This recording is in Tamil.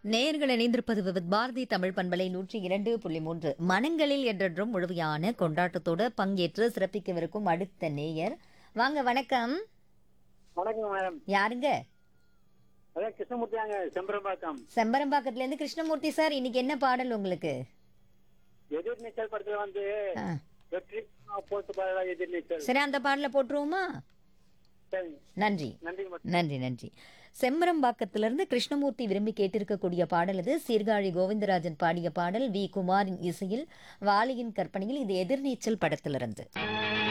நேயர்கள் இணைந்திருப்பது விவித் பாரதி தமிழ் பண்பலை நூற்றி இரண்டு புள்ளி மூன்று மனங்களில் என்றென்றும் முழுமையான கொண்டாட்டத்தோட பங்கேற்று சிறப்பிக்கவிருக்கும் அடுத்த நேயர் வாங்க வணக்கம் வணக்கம் மேடம் யாருங்க அதான் கிருஷ்ணமூர்த்தியாங்க செம்பரம்பாக்கம் செம்பரம்பாக்கத்துல இருந்து கிருஷ்ணமூர்த்தி சார் இன்னைக்கு என்ன பாடல் உங்களுக்கு எதிர் நீச்சல் படத்துல வந்து ஆ, வெற்றி போட்டு பாடலா எதிர் நீச்சல் சரி அந்த பாடலை போட்டுருவோமா சரி நன்றி நன்றிங்க மேடம் நன்றி நன்றி செம்பரம்பாக்கத்திலிருந்து கிருஷ்ணமூர்த்தி விரும்பி கேட்டிருக்கக்கூடிய பாடல் இது சீர்காழி கோவிந்தராஜன் பாடிய பாடல் வி குமாரின் இசையில் வாலியின் கற்பனையில் இது எதிர்நீச்சல் படத்திலிருந்து